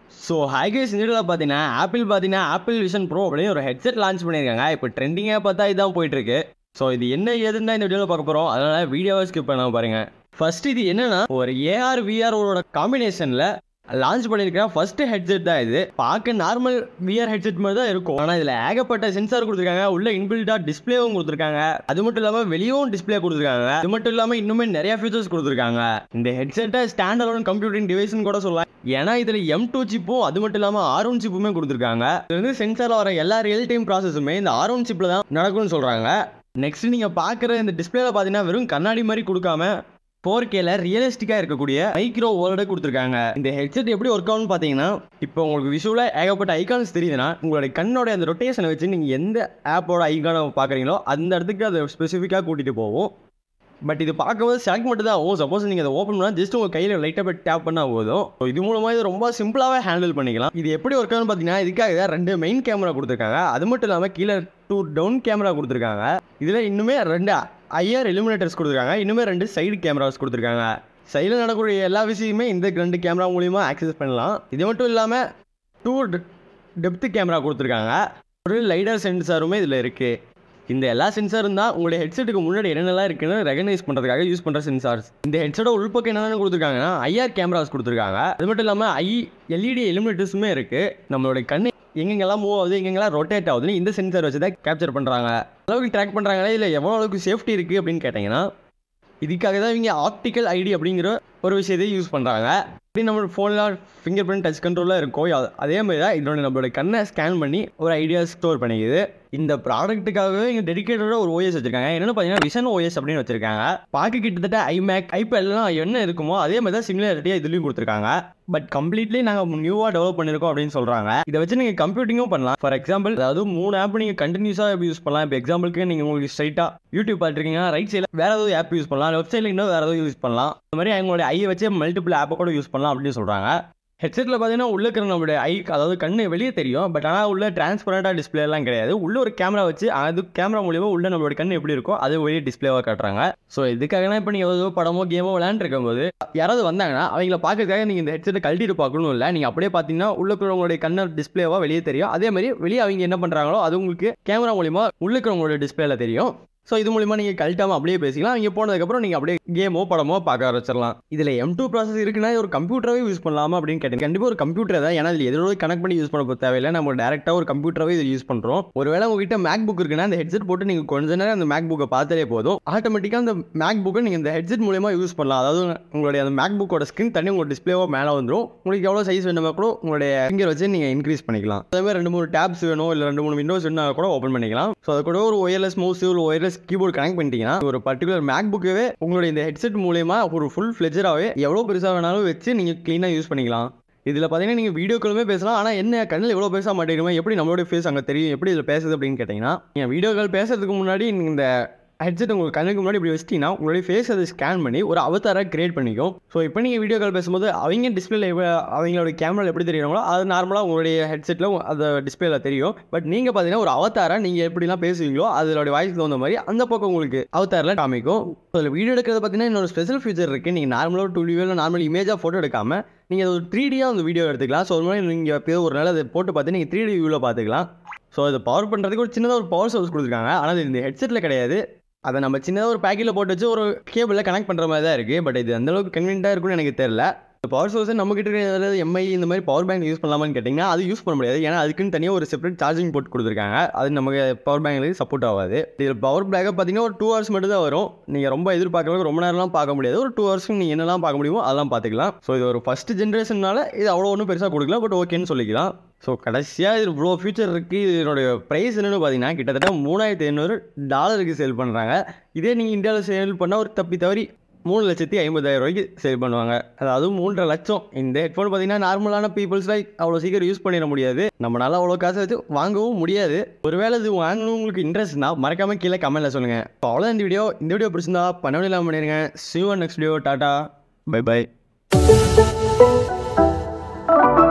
so ஹைகேஸ் இந்த வீடியோவில் பார்த்தீங்கன்னா ஆப்பிள் பார்த்தீங்கன்னா ஆப்பிள் விஷன் ப்ரோ அப்படின்னு ஒரு ஹெட்செட் லான்ச் பண்ணியிருக்காங்க இப்போ ட்ரெண்டிங்காக பார்த்தா இதுதான் போயிட்டு இருக்கு ஸோ இது என்ன ஏதுன்னு தான் இந்த வீடியோவில் பார்க்க போகிறோம் அதனால் வீடியோவை ஸ்கிப் பண்ணாம பாருங்க ஃபர்ஸ்ட் இது என்னன்னா ஒரு ஏஆர் விஆரோட காம்பினேஷனில் லான்ச் பண்ணியிருக்கிற ஃபர்ஸ்ட் ஹெட்செட் தான் இது பார்க்க நார்மல் விஆர் ஹெட்செட் மாதிரி தான் இருக்கும் ஆனால் இதில் ஏகப்பட்ட சென்சார் கொடுத்துருக்காங்க உள்ள இன்பில்டாக டிஸ்பிளேவும் கொடுத்துருக்காங்க அது மட்டும் இல்லாமல் வெளியும் டிஸ்பிளே கொடுத்துருக்காங்க அது மட்டும் இல்லாமல் இன்னுமே நிறைய ஃபீச்சர்ஸ் கொடுத்துருக்காங்க இந்த ஹெட்செட்டை ஸ்டாண்ட் அலோன் கம்ப்யூட்டிங் டிவைஸ்னு கூட சொல்லலாம் ஏன்னா இதில் எம் டூ சிப்பும் அது மட்டும் இல்லாமல் ஆர் ஒன் சிப்புமே கொடுத்துருக்காங்க இது வந்து சென்சாரில் வர எல்லா ரியல் டைம் ப்ராசஸுமே இந்த ஆர் ஒன் சிப்பில் தான் நடக்கும்னு சொல்கிறாங்க நெக்ஸ்ட் நீங்கள் பார்க்குற இந்த டிஸ்பிளேல பார்த்தீங்கன்னா வெறும் கண்ணாடி மாதிரி கொடுக்காம ஃபோர் கேல ரியலிஸ்டிக்காக இருக்கக்கூடிய மைக்ரோ ஓல்டே கொடுத்துருக்காங்க இந்த ஹெட்செட் எப்படி ஒர்க் ஆகும்னு பார்த்தீங்கன்னா இப்போ உங்களுக்கு விஷுவலாக ஏகப்பட்ட ஐகான்ஸ் தெரியுதுன்னா உங்களுடைய கண்ணோட அந்த ரொட்டேஷனை வச்சு நீங்கள் எந்த ஆப்போட ஐகானை பார்க்குறீங்களோ அந்த இடத்துக்கு அதை ஸ்பெசிஃபிக்காக கூட்டிகிட்டு போகும் பட் இது பார்க்கும்போது செலக்ட் மட்டும் தான் ஆகும் சப்போஸ் நீங்கள் அதை ஓப்பன் பண்ணால் ஜஸ்ட் உங்கள் கையில் லைட்டாக போய் டேப் பண்ணால் போதும் ஸோ இது மூலமாக இது ரொம்ப சிம்பிளாகவே ஹேண்டில் பண்ணிக்கலாம் இது எப்படி ஒர்க் ஆகும்னு பார்த்தீங்கன்னா இதுக்காக தான் ரெண்டு மெயின் கேமரா கொடுத்துருக்காங்க அது மட்டும் இல்லாமல் கீழே டூ டவுன் கேமரா கொடுத்துருக்காங்க இதில் இன்னுமே ரெண்டு ஐஆர் எலிமினேட்டர்ஸ் கொடுத்துருக்காங்க இன்னுமே ரெண்டு சைடு கேமராஸ் கொடுத்துருக்காங்க சைடில் நடக்கக்கூடிய எல்லா விஷயமே இந்த ரெண்டு கேமரா மூலிமா ஆக்சஸ் பண்ணலாம் இது மட்டும் இல்லாமல் டூ டெப்த் கேமரா கொடுத்துருக்காங்க ஒரு லைடர் சென்சாருமே இதில் இருக்குது இந்த எல்லா சென்சாரும் தான் உங்களுடைய ஹெட்செட்டுக்கு முன்னாடி என்னென்னலாம் இருக்குன்னு ரெகனைஸ் பண்ணுறதுக்காக யூஸ் பண்ணுற சென்சார்ஸ் இந்த ஹெட்செட்டோட உள்பக்கம் என்னென்ன கொடுத்துருக்காங்கன்னா ஐஆர் கேமராஸ் கொடுத்துருக்காங்க அது மட்டும் இல்லாமல் ஐ எல்இடி எலிமினேட்டர்ஸுமே இருக்குது நம்மளுடைய கண்ணு எங்கெங்கெல்லாம் மூவ் ஆகுது எங்கெங்கெல்லாம் ரொட்டேட் ஆகுதுன்னு இந்த சென்சார் வச்சு தான் கேப்சர் பண்ணுறாங்க அளவுக்கு ட்ராக் பண்ணுறாங்களே இல்லை எவ்வளோ அளவுக்கு சேஃப்டி இருக்குது அப்படின்னு கேட்டிங்கன்னா இதுக்காக தான் இவங்க ஆப்டிக்கல் ஐடி அப்படிங்கிற ஒரு விஷயத்தை யூஸ் பண்ணுறாங்க அப்படி நம்ம ஃபோனில் ஃபிங்கர் பிரிண்ட் டச் கண்ட்ரோலாக இருக்கும் அது- அதே மாதிரி தான் இதோட நம்மளோட கண்ணை ஸ்கேன் பண்ணி ஒரு ஐடியா ஸ்டோர் பண்ணிக்குது இந்த ப்ராடக்ட்டுக்காகவே இங்கே டெடிக்கேட்டடாக ஒரு ஓஎஸ் வச்சிருக்காங்க என்னென்னு பார்த்தீங்கன்னா விஷன் ஓஎஸ் அப்படின்னு வச்சிருக்காங்க பார்க்க கிட்டத்தட்ட ஐமேக் ஐபேட்லாம் என்ன இருக்குமோ அதே மாதிரி தான் சிமிலாரிட்டியாக இதுலேயும் கொடுத்துருக்காங்க பட் கம்ப்ளீட்லி நாங்கள் நியூவாக டெவலப் பண்ணியிருக்கோம் அப்படின்னு சொல்கிறாங்க இதை வச்சு நீங்கள் கம்ப்யூட்டிங்கும் பண்ணலாம் ஃபார் எக்ஸாம்பிள் அதாவது மூணு ஆப் நீங்கள் கண்டினியூஸாக யூஸ் பண்ணலாம் இப்போ எக்ஸாம்பிளுக்கு நீங்கள் உங்களுக்கு ஸ்ட்ரைட்டாக யூடியூப் பார்த்துருக்கீங்க ரைட் சைடில் வேறு ஏதாவது ஆப் யூஸ் பண்ணலாம் லெஃப்ட் சைடில் இன்னும் வேறு ஏதாவது யூஸ் பண்ணலாம் இந்த மாதிரி அவங்களுடைய ஐயை வச்சு மல்டிபிள் ஆப்பை கூட யூஸ் பண்ணலாம் அப்படின்னு சொல்கிறாங்க ஹெட்செட்டில் பார்த்தீங்கன்னா உள்ள இருக்கிற நம்மளுடைய ஐ அதாவது கண்ணு வெளியே தெரியும் பட் ஆனால் உள்ள டிரான்ஸ்பரண்டாக டிஸ்பிளேலாம் கிடையாது உள்ள ஒரு கேமரா வச்சு அது கேமரா மூலியமாக உள்ள நம்மளோட கண்ணு எப்படி இருக்கோ அது வெளியே டிஸ்பிளேவாக காட்டுறாங்க ஸோ இதுக்காகனா இப்போ நீங்கள் ஏதோ படமோ கேமோ விளையாண்டுருக்கும் போது யாராவது வந்தாங்கன்னா அவங்கள பார்க்கறதுக்காக நீங்கள் இந்த ஹெட்செட்டை கழட்டிட்டு பார்க்கணும் இல்லை நீங்கள் அப்படியே பார்த்தீங்கன்னா உள்ள இருக்கிறவங்களுடைய கண்ணு டிஸ்பிளேவாக வெளியே தெரியும் அதே மாதிரி வெளியே அவங்க என்ன பண்ணுறாங்களோ அது உங்களுக்கு கேமரா மூலிமா உள்ள இருக்கிறவங்களோட டிஸ்பிளேல தெரியும் ஸோ இது மூலிமா நீங்கள் கழட்டாமல் அப்படியே பேசிக்கலாம் இங்கே போனதுக்கப்புறம் நீங்கள் அப்படியே கேமோ படமோ பார்க்க ஆரம்பிச்சிடலாம் இதில் எம் டூ ப்ராசஸ் இருக்குன்னா ஒரு கம்ப்யூட்டராகவே யூஸ் பண்ணலாமா அப்படின்னு கேட்டேன் கண்டிப்பாக ஒரு கம்ப்யூட்டர் தான் ஏன்னா இதில் எதோட கனெக்ட் பண்ணி யூஸ் பண்ண போக தேவையில்லை நம்ம டேரெக்டாக ஒரு கம்ப்யூட்டராகவே இது யூஸ் பண்ணுறோம் ஒருவேளை உங்ககிட்ட மேக் புக் இருக்குன்னா அந்த ஹெட்செட் போட்டு நீங்கள் கொஞ்ச நேரம் அந்த மேக் புக்கை பார்த்தாலே போதும் ஆட்டோமேட்டிக்காக அந்த மேக் புக்கை நீங்கள் இந்த ஹெட்செட் மூலியமா யூஸ் பண்ணலாம் அதாவது உங்களுடைய அந்த மேக் புக்கோட ஸ்க்ரீன் தண்ணி உங்கள் டிஸ்பிளேவோ மேலே வந்துடும் உங்களுக்கு எவ்வளோ சைஸ் வேணுமோ கூட உங்களுடைய ஃபிங்கர் வச்சு நீங்கள் இன்க்ரீஸ் பண்ணிக்கலாம் அதே மாதிரி ரெண்டு மூணு டேப்ஸ் வேணும் இல்லை ரெண்டு மூணு விண்டோஸ் வேணும் கூட ஓப்பன் பண்ணிக்கலாம் ஸோ அது கூட ஒரு ஒயர்லெஸ் மவுஸ் ஒரு ஒயர்லெஸ் கீபோர்டு கனெக்ட் பண்ணிட்டீங்கன்னா ஒரு பர்டிகுலர் மேக் புக்கவே உங்களுடைய இந்த ஹெட்செட் மூலயமா ஒரு ஃபுல் ஃப்ளெஜராகவே எவ்வளோ பெருசாக வேணாலும் வச்சு நீங்கள் க்ளீனாக யூஸ் பண்ணிக்கலாம் இதில் பார்த்தீங்கன்னா நீங்கள் வீடியோ காலுமே பேசலாம் ஆனால் என்ன கண்ணில் எவ்வளோ பேச மாட்டேங்குமா எப்படி நம்மளோட ஃபேஸ் அங்கே தெரியும் எப்படி இதில் பேசுது அப்படின்னு கேட்டிங்கன்னா நீங்கள் வீடியோ கால் பேசுறதுக்கு முன்னாடி நீங்க இந்த ஹெட்செட் உங்களுக்கு கண்ணுக்கு முன்னாடி இப்படி வச்சிட்டிங்கன்னா உங்களுடைய ஃபேஸ் அதை ஸ்கேன் பண்ணி ஒரு அவதாராக கிரியேட் பண்ணிக்கும் ஸோ இப்போ நீங்கள் வீடியோ கால் பேசும்போது அவங்க டிஸ்பிளேல அவங்களோட கேமராவில் எப்படி தெரியுறாங்களோ அது நார்மலாக உங்களுடைய ஹெட்செட்டில் அந்த டிஸ்பிளேல தெரியும் பட் நீங்கள் பார்த்தீங்கன்னா ஒரு அவதாராக நீங்கள் எப்படிலாம் பேசுவீங்களோ அதோட வாய்ஸ்க்கு தகுந்த மாதிரி அந்த பக்கம் உங்களுக்கு அவதாரில் காமிக்கும் ஸோ அதில் வீடியோ எடுக்கிறது பார்த்தீங்கன்னா இன்னொரு ஸ்பெஷல் ஃபீச்சர் இருக்குது நீங்கள் நார்மலாக டூ வீடியோவில் நார்மல் இமேஜாக ஃபோட்டோ எடுக்காமல் நீங்கள் ஒரு த்ரீ டியாக அந்த வீடியோ எடுத்துக்கலாம் ஸோ அது மாதிரி நீங்கள் எப்போ ஒரு நாள் அதை போட்டு பார்த்து நீங்கள் த்ரீ டி வியூவில் பார்த்துக்கலாம் ஸோ அது பவர் பண்ணுறதுக்கு ஒரு சின்னதாக ஒரு பவர் சோர்ஸ் கொடுத்துருக்காங்க ஆனால் இது இந்த ஹெட்செட்டில் கிடையாது அதை நம்ம சின்னதாக ஒரு பேக்கெட்டில் போட்டு வச்சு ஒரு கேபிளில் கனெக்ட் பண்ணுற மாதிரி தான் இருக்குது பட் இது அந்த அளவுக்கு கன்வீனியாக இருக்கும்னு எனக்கு தெரியல இந்த பவர் சோர்ஸை நம்மகிட்ட இருக்கிற எம்ஐ இந்த மாதிரி பவர் பேங்க் யூஸ் பண்ணலாமான்னு கேட்டிங்கன்னா அது யூஸ் பண்ண முடியாது ஏன்னா அதுக்குன்னு தனியாக ஒரு செப்பரேட் சார்ஜிங் போட்டு கொடுத்துருக்காங்க அது நமக்கு பவர் பேங்க்லேயே சப்போர்ட் ஆகாது இதில் பவர் பேக்கப் பார்த்தீங்கன்னா ஒரு டூ ஹவர்ஸ் மட்டும் தான் வரும் நீங்கள் ரொம்ப எதிர்பார்க்கறதுக்கு ரொம்ப நேரம்லாம் பார்க்க முடியாது ஒரு டூ ஹவர்ஸ்க்கு நீங்கள் என்னெல்லாம் பார்க்க முடியுமோ அதெல்லாம் பார்த்துக்கலாம் ஸோ இது ஒரு ஃபஸ்ட் ஜென்ரேஷனால இது அவ்வளோ ஒன்றும் பெருசாக கொடுக்கல பட் ஓகேன்னு சொல்லிக்கலாம் ஸோ கடைசியாக இது இவ்வளோ ஃபியூச்சர் இருக்குது இதனுடைய ப்ரைஸ் என்னென்னு பார்த்தீங்கன்னா கிட்டத்தட்ட மூணாயிரத்தி ஐநூறு டாலருக்கு சேல் பண்ணுறாங்க இதே நீங்கள் இந்தியாவில் சேல் பண்ணால் ஒரு தப்பி தவறி மூணு லட்சத்தி ஐம்பதாயிரம் ரூபாய்க்கு சேல் பண்ணுவாங்க அதாவது மூன்றரை லட்சம் இந்த ஹெட்ஃபோன் பார்த்தீங்கன்னா நார்மலான பீப்புள்ஸ்லாம் அவ்வளோ சீக்கிரம் யூஸ் பண்ணிட முடியாது நம்மளால அவ்வளோ காசை வச்சு வாங்கவும் முடியாது ஒருவேளை இது வாங்கணும் உங்களுக்கு இன்ட்ரெஸ்ட்னா மறக்காம கீழே கமெண்ட்டில் சொல்லுங்கள் இப்போ அவ்வளோ இந்த வீடியோ இந்த வீடியோ பிடிச்சிருந்தா பண்ண இல்லாமல் பண்ணிடுங்க see you in next video tata bye by